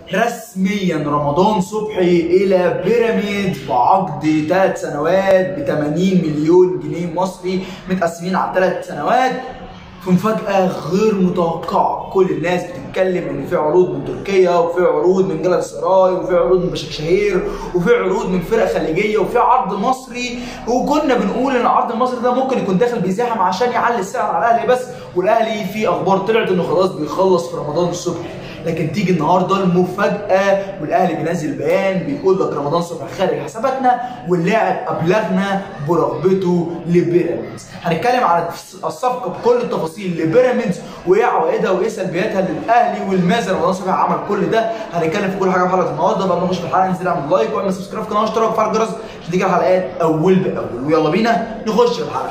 رسميا رمضان صبحي الى بيراميد بعقد ثلاث سنوات ب 80 مليون جنيه مصري متقسمين على ثلاث سنوات في مفاجأة غير متوقعة، كل الناس بتتكلم إن في عروض من تركيا وفي عروض من جلال سراي وفي عروض من بشكشهير وفي عروض من فرق خليجية وفي عرض مصري وكنا بنقول إن العرض المصري ده ممكن يكون داخل بيزاحم عشان يعلي السعر على الأهلي بس والأهلي في أخبار طلعت إنه خلاص بيخلص في رمضان الصبح لكن تيجي النهارده المفاجاه والاهلي بينزل بيان بيقول لك رمضان صبحي خارج حساباتنا واللاعب ابلغنا برغبته لبيراميدز هنتكلم على الصفقه بكل التفاصيل لبيراميدز وايه عوائدها وايه سلبياتها للاهلي والماذا رمضان صبحي عمل كل ده هنتكلم في كل حاجه في حلقه النهارده قبل ما نخش في الحلقه ننزل اعمل لايك واعمل سبسكرايب في القناه واشتراك وفعل الجرس عشان تيجي الحلقات اول باول ويلا بينا نخش في الحلقه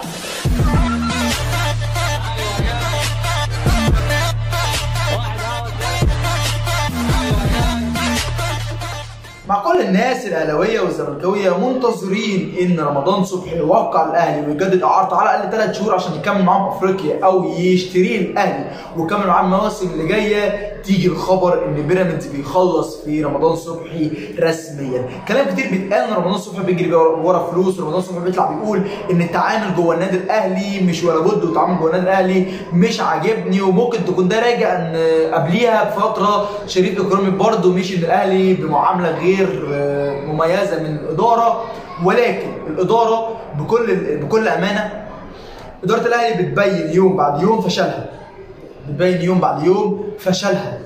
مع كل الناس الاهلاويه والزملكاويه منتظرين ان رمضان صبحي يوقع الاهلي ويجدد اعارته على الاقل ثلاث شهور عشان يكمل معاهم افريقيا او يشتريه الاهلي ويكمل معاه المواسم اللي جايه تيجي الخبر ان بيراميدز بيخلص في رمضان صبحي رسميا كلام كتير بيتقال ان رمضان صبحي بيجري ورا فلوس رمضان صبحي بيطلع بيقول ان التعامل جوه النادي الاهلي مش ولا بد والتعامل جوه النادي الاهلي مش عاجبني وممكن تكون ده راجع ان قبليها بفتره شريف اكرامي برده مشي من الاهلي بمعامله غير غير مميزه من الاداره ولكن الاداره بكل بكل امانه اداره الاهلي بتبين يوم بعد يوم فشلها بتبين يوم بعد يوم فشلها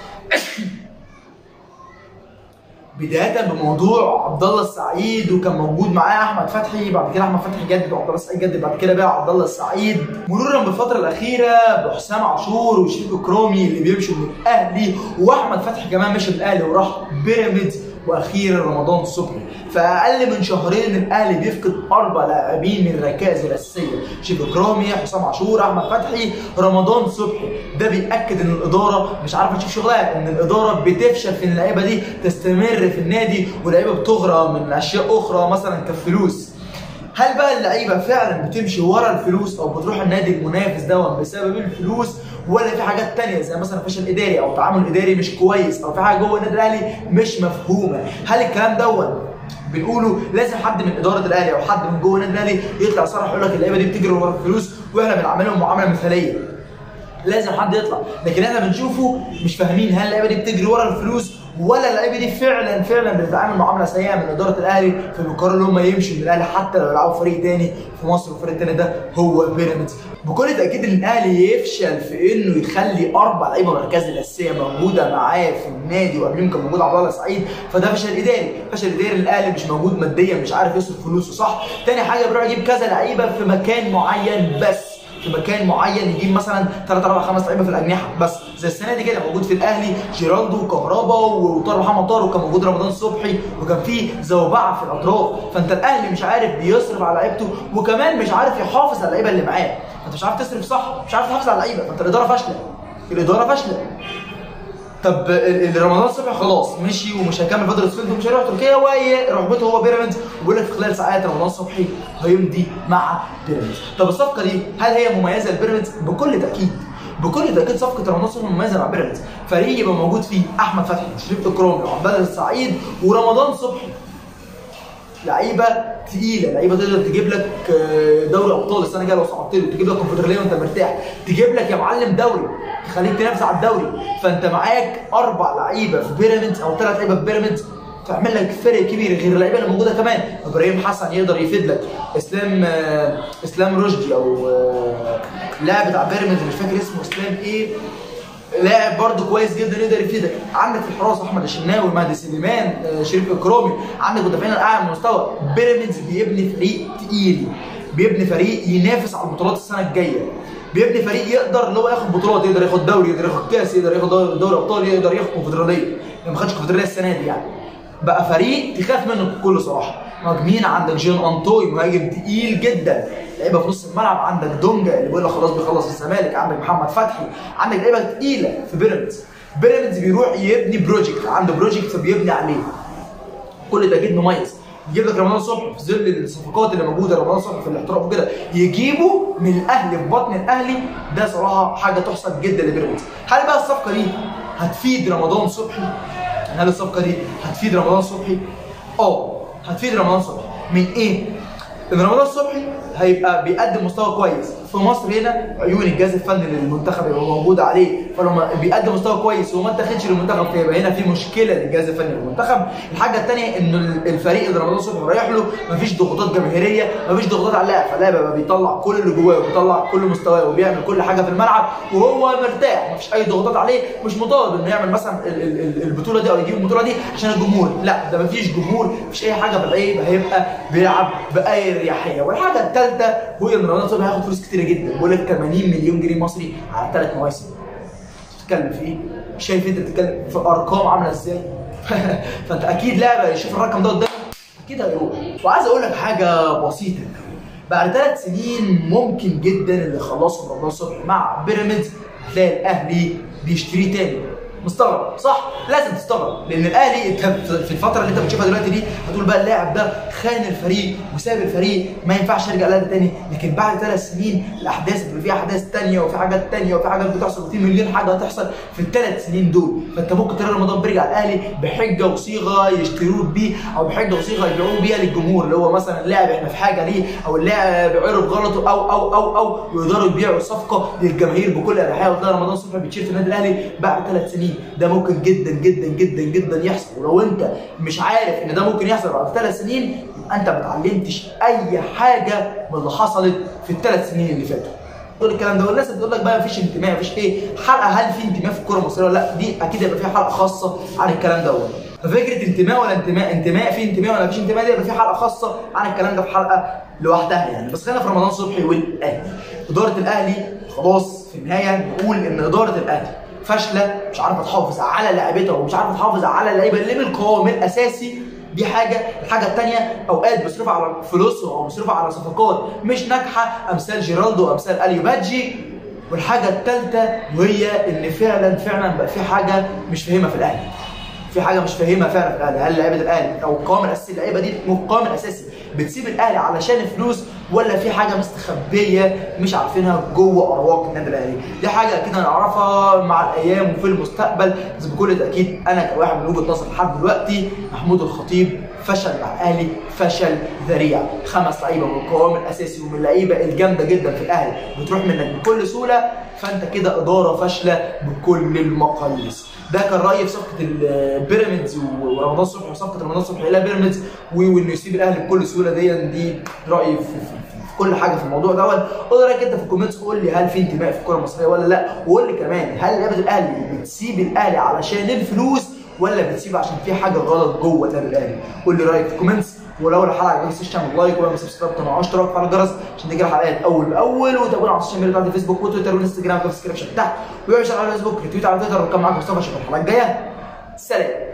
بدايه بموضوع عبد الله السعيد وكان موجود معاه احمد فتحي بعد كده احمد فتحي جدد وعبد الله السعيد جدد بعد كده بقى عبد الله السعيد مرورا بالفتره الاخيره بحسام عاشور وشريف اكرامي اللي بيمشوا من الاهلي واحمد فتحي كمان مشي من الاهلي وراح بيراميدز واخيرا رمضان صبحي في اقل من شهرين الاهلي بيفقد اربع لاعبين من الركائز الاساسيه شريف اكرامي حسام عاشور احمد فتحي رمضان صبحي ده بياكد ان الاداره مش عارفه تشوف شغلها ان الاداره بتفشل في اللعيبه دي تستمر في النادي واللعيبه بتغرى من اشياء اخرى مثلا كفلوس هل بقى اللعيبه فعلا بتمشي ورا الفلوس او بتروح النادي المنافس ده بسبب الفلوس ولا في حاجات تانية زي مثلا فشل اداري او تعامل اداري مش كويس او في حاجه جوه النادي الاهلي مش مفهومه هل الكلام دوت بنقوله لازم حد من اداره الاهلي او حد من جوه النادي الاهلي يطلع صراحه يقول لك اللعيبه دي بتجري ورا الفلوس واحنا بنعاملهم معامله مثاليه لازم حد يطلع لكن احنا بنشوفه مش فاهمين هل اللعيبه دي بتجري ورا الفلوس ولا اللعيبه دي فعلا فعلا بتتعامل معامله سيئه من اداره الاهلي فبيقرروا ان هم يمشوا من الاهلي حتى لو يلعبوا فريق تاني في مصر والفريق التاني ده هو بيراميدز بكل تاكيد ان الاهلي يفشل في انه يخلي اربع لعيبه مركز الاساسيه موجوده معاه في النادي وقبلهم كان موجود عبد الله سعيد فده فشل اداري فشل اداري الاهلي مش موجود ماديا مش عارف يصرف فلوسه صح تاني حاجه بيروح يجيب كذا لعيبه في مكان معين بس في مكان معين يجيب مثلا 3 4 5 لعيبه في الاجنحه بس زي السنه دي كده موجود في الاهلي جيراندو وكهربا وطاهر محمد طاهر وكان موجود رمضان صبحي وكان في زوبعه في الاطراف فانت الاهلي مش عارف بيصرف على لعيبته وكمان مش عارف يحافظ على اللعيبه اللي معاه انت مش عارف تصرف صح مش عارف تحافظ على اللعيبه فانت الاداره فاشله الاداره فاشله طب رمضان صبحي خلاص مشي ومش هيكمل فتره الصيف ومش هيروح تركيا وهي رغبته هو بيراميدز وبيقول لك في خلال ساعات رمضان صبحي هيمضي مع بيراميدز طب الصفقه دي هل هي مميزه لبيراميدز بكل تاكيد بكل تاكيد صفقه رمضان صبحي مميزه مع بيراميدز فريق يبقى موجود فيه احمد فتحي وشريف اكرامي وعبد الله السعيد ورمضان صبحي لعيبه تقيله لعيبه تقدر تجيب لك دوري ابطال السنه الجايه لو صعدت له تجيب لك كونفدراليه وانت مرتاح تجيب لك يا معلم دوري تخليك تنافس على الدوري فانت معاك اربع لعيبه في بيراميدز او ثلاث لعيبه في بيراميدز تعمل لك فرق كبير غير اللعيبه اللي موجوده كمان ابراهيم حسن يقدر يفيد لك اسلام اسلام رشدي او لاعب بتاع بيراميدز مش فاكر اسمه اسلام ايه لاعب برضه كويس جدا يقدر يفيدك عندك في الحراسه احمد الشناوي مهدي سليمان شريف اكرامي عندك مدافعين الاعلى مستوى بيراميدز بيبني فريق تقيل بيبني فريق ينافس على البطولات السنه الجايه بيبني فريق يقدر اللي هو ياخد بطولات يقدر ياخد دوري يقدر ياخد كاس يقدر ياخد دوري ابطال يقدر ياخد كونفدراليه ما خدش كونفدراليه السنه دي يعني بقى فريق تخاف منه بكل صراحه مهاجمين عندك جون انطوي مهاجم تقيل جدا لعيبه في نص الملعب عندك دونجا اللي بيقول لك خلاص بيخلص الزمالك عندك محمد فتحي عندك لعيبه تقيله في بيراميدز بيراميدز بيروح يبني بروجكت عنده بروجكت فبيبني عليه كل ده اكيد مميز يجيب لك رمضان صبحي في ظل الصفقات اللي موجوده رمضان صبحي في الاحتراف وكده يجيبه من الاهلي في بطن الاهلي ده صراحه حاجه تحسب جدا لبيراميدز هل بقى الصفقه دي هتفيد رمضان صبحي هل الصفقه دي هتفيد رمضان صبحي؟ اه هتفيد رمضان صبحي من ايه؟ ان رمضان صبحي هيبقى بيقدم مستوى كويس في مصر هنا عيون الجهاز الفني للمنتخب يبقى موجود عليه فلما بيقدم مستوى كويس وما اتاخدش للمنتخب فيبقى هنا في مشكله للجهاز الفني للمنتخب الحاجه الثانيه ان الفريق اللي رمضان صبحي رايح له مفيش ضغوطات جماهيريه مفيش ضغوطات على اللاعب فاللاعب بقى بيطلع كل اللي جواه وبيطلع كل مستواه وبيعمل كل حاجه في الملعب وهو مرتاح مفيش اي ضغوطات عليه مش مطالب انه يعمل مثلا ال- ال- ال- البطوله دي او يجيب البطوله دي عشان الجمهور لا ده مفيش جمهور مفيش اي حاجه بالعيب هيبقى بيلعب باي اريحيه والحاجه الثالثه هو ان رمضان صبحي هياخد فلوس كتيره جدا بيقول لك 80 مليون جنيه مصري على ثلاث مواسم بتتكلم في ايه؟ شايف انت بتتكلم في ارقام عامله ازاي؟ فانت اكيد لاعب هيشوف الرقم ده قدامك اكيد هيروح وعايز اقول لك حاجه بسيطه بعد ثلاث سنين ممكن جدا اللي يخلصوا رمضان صبحي مع بيراميدز هتلاقي الاهلي بيشتريه تاني مستغرب صح لازم تستغرب لان الاهلي انت في الفتره اللي انت بتشوفها دلوقتي دي هتقول بقى اللاعب ده خان الفريق وساب الفريق ما ينفعش يرجع الاهلي تاني لكن بعد ثلاث سنين الاحداث بيبقى فيها احداث تانية وفي حاجات تانية وفي حاجات بتحصل وفي مليون حاجه هتحصل في الثلاث سنين دول فانت ممكن تلاقي رمضان بيرجع الاهلي بحجه وصيغه يشتروه بيه او بحجه وصيغه يبيعوه بيها للجمهور اللي هو مثلا اللاعب احنا في حاجه ليه او اللاعب عرف غلطه او او او او يقدروا يبيعوا صفقه للجماهير بكل اريحيه وتلاقي رمضان صبحي بيتشير في النادي الاهلي بعد ثلاث سنين ده ممكن جدا جدا جدا جدا يحصل ولو انت مش عارف ان ده ممكن يحصل بعد ثلاث سنين يبقى انت ما اتعلمتش اي حاجه من اللي حصلت في الثلاث سنين اللي فاتوا كل الكلام ده والناس بتقول لك بقى مفيش انتماء مفيش ايه حلقه هل في انتماء في الكوره المصريه ولا لا دي اكيد هيبقى فيها حلقه خاصه عن الكلام دوت ففكره انتماء ولا انتماء انتماء في انتماء ولا مفيش انتماء دي هيبقى في حلقه خاصه عن الكلام ده في حلقه لوحدها يعني بس خلينا في رمضان صبحي والاهلي اداره الاهلي خلاص في النهايه نقول ان اداره الاهلي فاشله مش عارفه تحافظ على لعيبتها ومش عارفه تحافظ على اللعيبه اللي من القوام الاساسي دي حاجه الحاجه الثانيه اوقات بيصرفوا على فلوسهم او بيصرفوا على صفقات مش ناجحه امثال جيرالدو وامثال اليو بادجي والحاجه الثالثه وهي ان فعلا فعلا بقى في حاجه مش فاهمها في الاهلي في حاجه مش فاهمها فعلا في الاهلي هل لعيبه الاهلي او القوام الاساسي اللعيبه دي القوام الاساسي بتسيب الاهلي علشان الفلوس ولا في حاجه مستخبيه مش عارفينها جوه اروق النادي الاهلي دي حاجه اكيد هنعرفها مع الايام وفي المستقبل بس بكل تاكيد انا كواحد من وجهه نظري لحد دلوقتي محمود الخطيب فشل مع الاهلي فشل ذريع خمس لعيبه من القوام الاساسي ومن اللعيبه الجامده جدا في الاهلي بتروح منك بكل سهوله فانت كده اداره فاشله بكل المقاييس ده كان رايي في صفقه البيراميدز ورمضان صبحي وصفقه رمضان صبحي الى بيراميدز وانه يسيب الاهلي بكل سهوله دي دي رايي في, في, في كل حاجه في الموضوع دوت قول رايك انت في الكومنتس قول لي هل في انتماء في الكره المصريه ولا لا وقول لي كمان هل لعيبه الاهلي بتسيب الاهلي علشان الفلوس ولا بتسيب عشان في حاجه غلط جوه النادي الاهلي قول لي رايك في الكومنتس ولو الحلقه عجبتك ما تنساش تعمل لايك ولا سبسكرايب قناه واشتراك وفعل الجرس عشان تجي الحلقات اول باول وتابعونا على السوشيال ميديا بتاعتي فيسبوك وتويتر وانستجرام في الديسكربشن تحت ويا على الفيسبوك ريتويت على تويتر وكان معاكم مصطفى اشوفك الحلقه الجايه سلام